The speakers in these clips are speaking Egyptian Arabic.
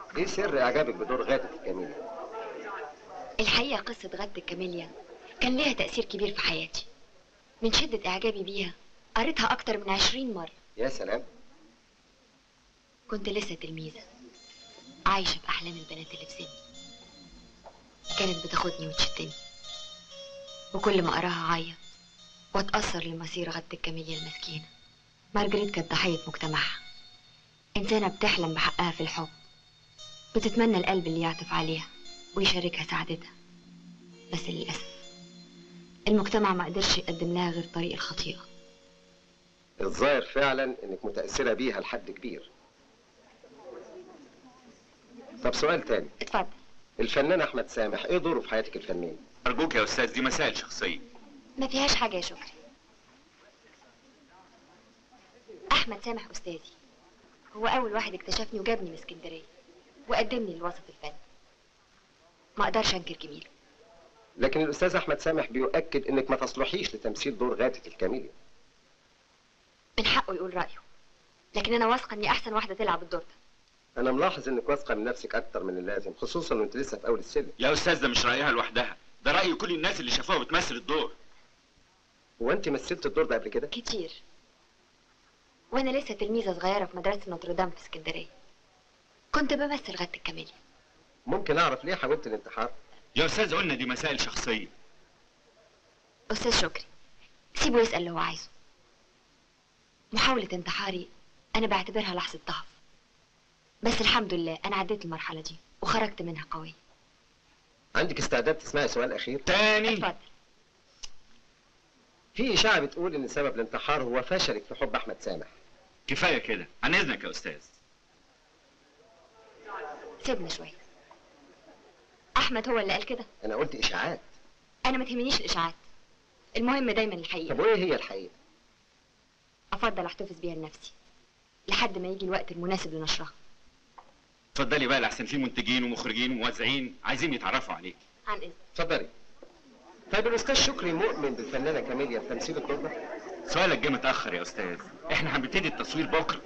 ايه سر اعجابك بدور غادة الجميلة؟ الحقيقة قصة غادة الكاميليا كان ليها تأثير كبير في حياتي من شدة إعجابي بيها قريتها أكتر من عشرين مرة يا سلام كنت لسه تلميذة عايشة بأحلام البنات اللي في سني كانت بتاخدني وتشدني وكل ما أقراها أعيط وأتأثر لمصير غادة الكاميليا المسكينة مارجريت كانت ضحية مجتمعها إنسانة بتحلم بحقها في الحب بتتمنى القلب اللي يعطف عليها ويشاركها سعادتها بس للأسف المجتمع ما قدرش يقدم لها غير طريق الخطيئة الظاهر فعلا انك متأثرة بيها لحد كبير طب سؤال تاني اتفضل الفنان احمد سامح ايه دوره في حياتك الفنية؟ أرجوك يا أستاذ دي مسائل شخصية ما فيهاش حاجة يا شكري أحمد سامح أستاذي هو أول واحد اكتشفني وجابني من اسكندرية وقدمني للوسط الفني ما أقدرش أنكر جميله لكن الاستاذ احمد سامح بيؤكد انك ما تصلحيش لتمثيل دور غادة الكاميليا من حقه يقول رأيه لكن أنا واثقة إني أحسن واحدة تلعب الدور ده انا ملاحظ انك واثقة من نفسك اكتر من اللازم خصوصا وانت لسه في اول السلم يا أستاذ ده مش رأيها لوحدها ده رأي كل الناس اللي شافوها بتمثل الدور هو انت مثلت الدور ده قبل كده؟ كتير وأنا لسه تلميذة صغيرة في مدرسة نوتردام في اسكندرية كنت بمثل غادة الكاميليا ممكن اعرف ليه حاولت الانتحار؟ يا أستاذ قلنا دي مسائل شخصية أستاذ شكري سيبه يسأل اللي هو عايزه محاولة انتحاري أنا بعتبرها لحظة ضعف بس الحمد لله أنا عديت المرحلة دي وخرجت منها قوي عندك استعداد تسمعي سؤال اخير؟ تاني اتفضل في اشاعة بتقول ان سبب الانتحار هو فشلك في حب احمد سامح كفاية كده عن إذنك يا أستاذ سيبنا شوية أحمد هو اللي قال كده انا قلت اشاعات أنا ما تهمنيش الإشاعات المهم دايما طب الحقيقة وايه هي الحقيقة؟ أفضل أحتفظ بيها لنفسي لحد ما يجي الوقت المناسب لنشرها اتفضلي بقى لحسن في منتجين ومخرجين وموزعين عايزين يتعرفوا عليك عن إذن اتفضلي طيب الاستاذ شكري مؤمن بالفنانة كاميليا في تمثيل الدور ده؟ سؤالك جه متأخر يا أستاذ إحنا هنبتدي التصوير بكرة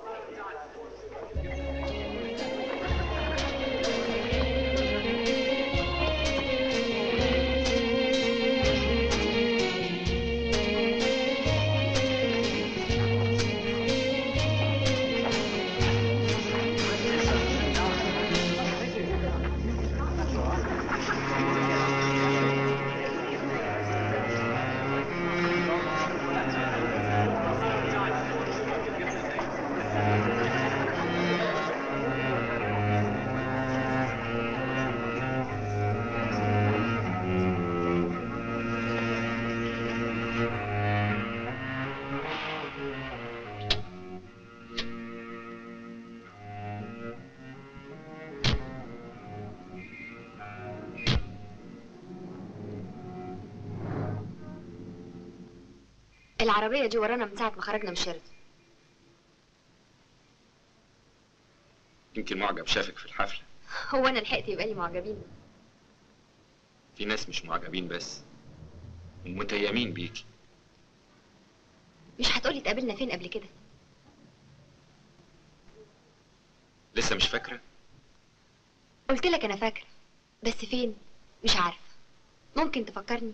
العربية دي ورانا من ساعة ما خرجنا من الشيراتون يمكن معجب شافك في الحفلة هو أنا لحقت يبقى لي معجبين في ناس مش معجبين بس ومتيمين بيكي مش هتقولي اتقابلنا فين قبل كده لسه مش فاكرة قلت لك أنا فاكرة بس فين مش عارفة ممكن تفكرني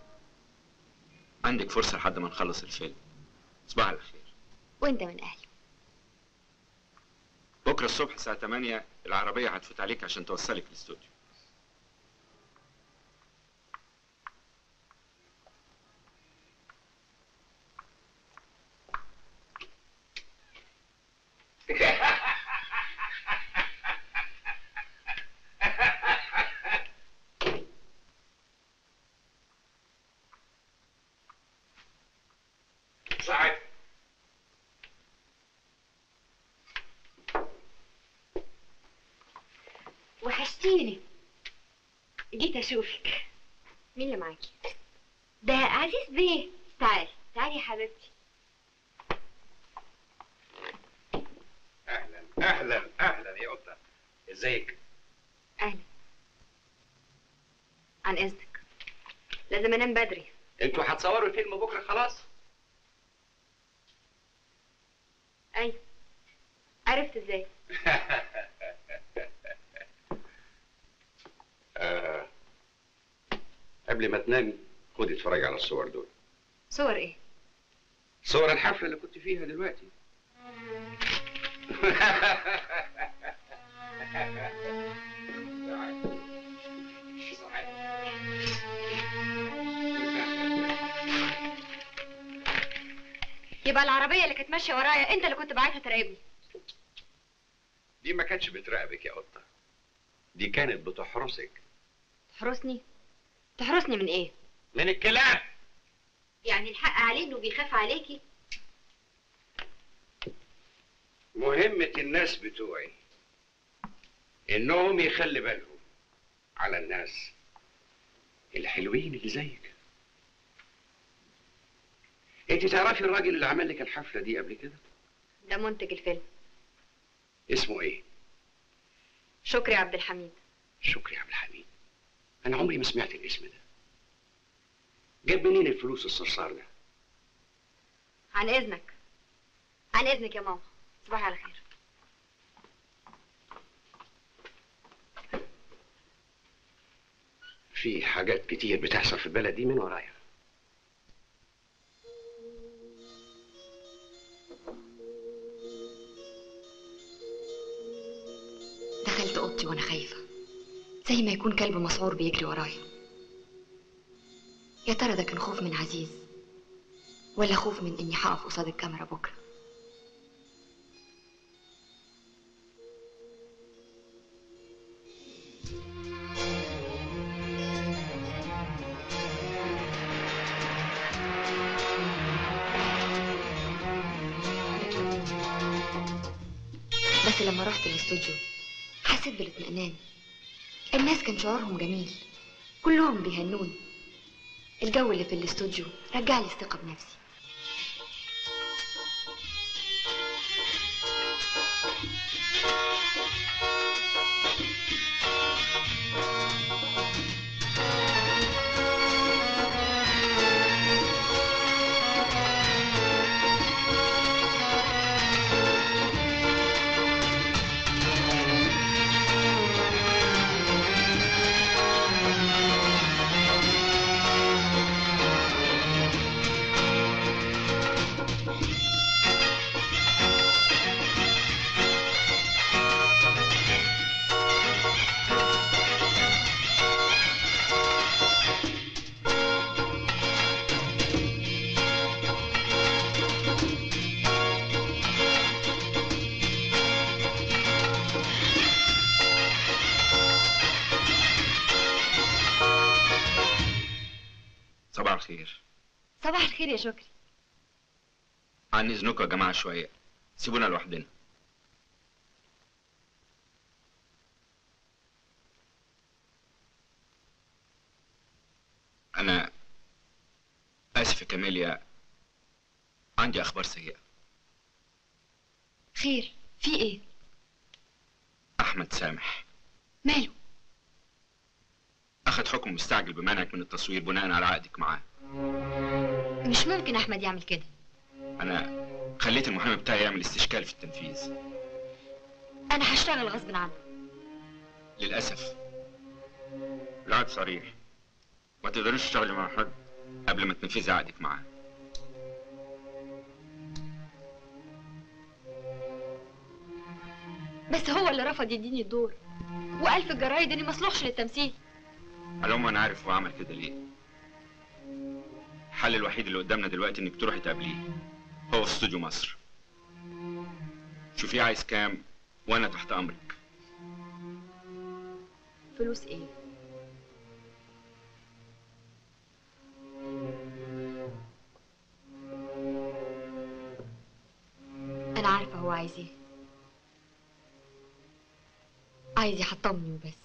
عندك فرصة لحد ما نخلص الفيلم صباح على خير وأنت من أهلي بكرة الصبح الساعة 8 العربية هتفوت عليك عشان توصلك الاستوديو صحيح وحشتيني جيت أشوفك مين اللي معاكي؟ ده عزيز بيه تعالي تعالي يا حبيبتي اهلا اهلا اهلا يا قطه ازيك أهلا عن إذنك لازم أنام بدري انتوا هتصوروا الفيلم بكره خلاص أيوة عرفت إزاي قبل ما تنامي خدي اتفرجي على الصور دول صور ايه صور الحفله اللي كنت فيها دلوقتي يبقى العربيه اللي كانت ماشيه ورايا انت اللي كنت باعتها تراقبني دي ما كانتش بتراقبك يا قطه دي كانت بتحرسك تحرسني تحرسني من ايه من الكلاب يعني الحق عليه انه بيخاف عليكي مهمة الناس بتوعي انهم يخلي بالهم على الناس الحلوين اللي زيك انت تعرفي الراجل اللي عمل لك الحفلة دي قبل كده ده منتج الفيلم اسمه ايه شكري عبد الحميد شكري عبد الحميد انا عمري ما سمعت الاسم ده جاب منين الفلوس الصرصار ده عن اذنك عن اذنك يا ماما صباحي على خير في حاجات كتير بتحصل في البلد دي من ورايا دخلت اوضتي وانا خايفه زي ما يكون كلب مسعور بيجري ورايا يا ترى ده كان خوف من عزيز ولا خوف من اني هقف قصاد الكاميرا بكره بس لما رحت الاستوديو حسيت بالاطمئنان الناس كان شعورهم جميل كلهم بيهنوني الجو اللي في الاستوديو رجع لي الثقة بنفسي صباح الخير صباح الخير يا شكري عن اذنكم يا جماعه شويه سيبونا لوحدنا انا اسف يا كاميليا عندي اخبار سيئه خير في ايه احمد سامح ماله اخذ حكم مستعجل بمنعك من التصوير بناء على عقدك معاه مش ممكن احمد يعمل كده انا خليت المحامي بتاعي يعمل استشكال في التنفيذ انا هشتغل غصب عنه للاسف العقد صريح ما تقدريش تشتغلي مع حد قبل ما تنفذي عقدك معاه بس هو اللي رفض يديني الدور وقال في الجرايد اني مصلوحش للتمثيل على العموم انا عارف هو عمل كده ليه الحل الوحيد اللي قدامنا دلوقتي انك تروحي تقابليه هو في استوديو مصر شوفيه عايز كام وانا تحت امرك فلوس ايه انا عارفه هو عايز ايه عايز يحطمني وبس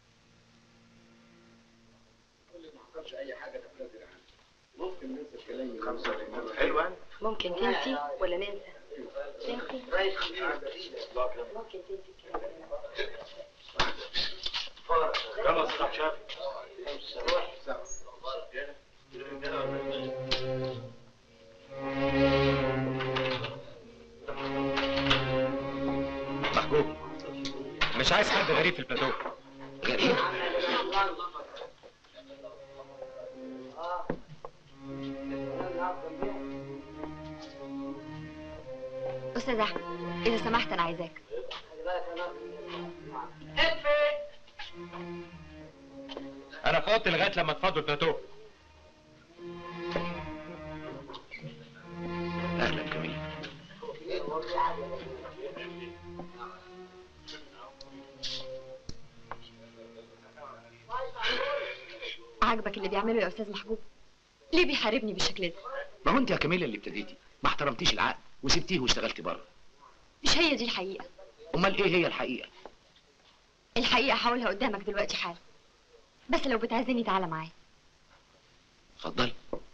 ممكن تنسي ولا ننسى تنسي ممكن تنسي الكلام اللي أنا قلته. محجوب مش عايز حد غريب في البلاتو غريب استاذ احمد اذا سمحت انا عايزاك انا في اوضتي لغايه لما تفضوا البلاتو اهلا جميل عاجبك اللي بيعمله يا استاذ محجوب ليه بيحاربني بالشكل ده ما هو انت يا كميل اللي ابتديتي ما احترمتيش العقد وسبتيه واشتغلتي بره مش هي دي الحقيقه امال ايه هي الحقيقه الحقيقه هقولها قدامك دلوقتي حالا بس لو بتعزني تعالى معايا اتفضل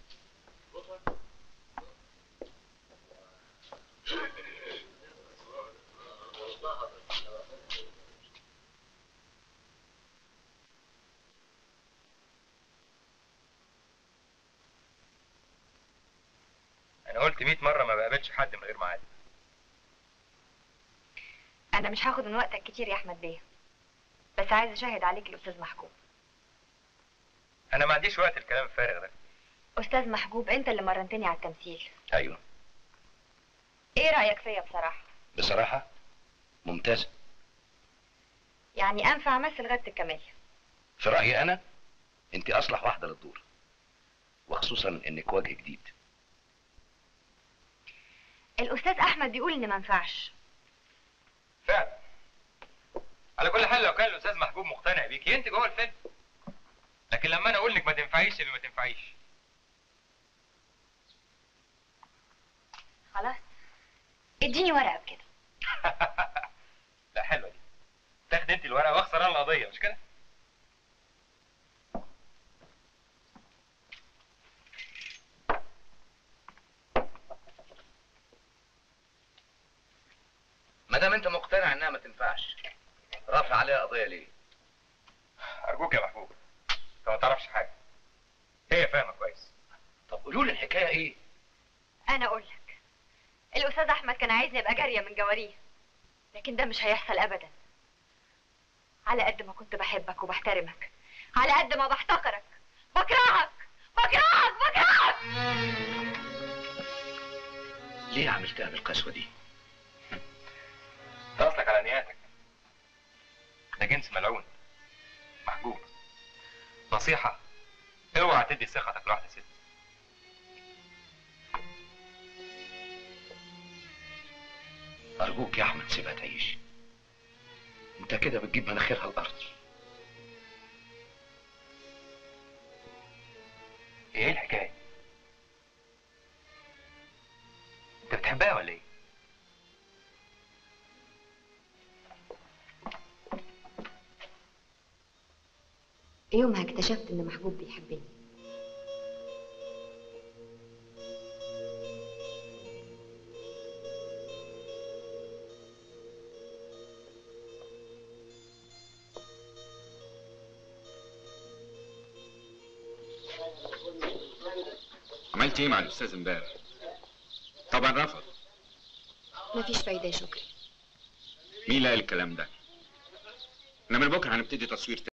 انا قلت 100 مره ما بقابلش حد من غير ميعاد انا مش هاخد من وقتك كتير يا احمد بيه بس عايز اشهد عليك الاستاذ محجوب انا ما عنديش وقت الكلام الفارغ ده استاذ محجوب انت اللي مرنتني على التمثيل ايوه ايه رايك فيا بصراحه بصراحه ممتاز يعني انفع امثل غاده الكمال في رايي انا انت اصلح واحده للدور وخصوصا انك وجه جديد الاستاذ احمد بيقول ان ما ينفعش فعلا على كل حال لو كان الاستاذ محبوب مقتنع بيكي انت جوه الفيلم لكن لما انا اقول لك ما تنفعيش يبقى ما تنفعيش خلاص اديني ورقه بكده لا حلوه دي تاخد انت الورقه واخسر انا القضيه مش كده ما دام انت مقتنع انها ما تنفعش رافع عليها قضيه ليه ارجوك يا محبوب انت ما تعرفش حاجه هي فاهمه كويس طب قولوا لي الحكايه ايه انا اقول لك الاستاذ احمد كان عايزني ابقى جاريه من جواريه لكن ده مش هيحصل ابدا على قد ما كنت بحبك وبحترمك على قد ما بحتقرك بكرهك بكرهك بكرهك ليه عملتها بالقسوه دي انت اصلك على نياتك ده جنس ملعون محبوب نصيحه اوعى تدي ثقتك لواحده ست ارجوك يا احمد سيبها تعيش انت كده بتجيب مناخيرها الارض ايه الحكايه انت بتحبها ولا ايه يومها اكتشفت ان محبوب بيحبني عملت ايه مع الاستاذ امبارح طبعا رفض مفيش فايده يا شكري مين اللي قال الكلام ده احنا من بكره هنبتدي تصوير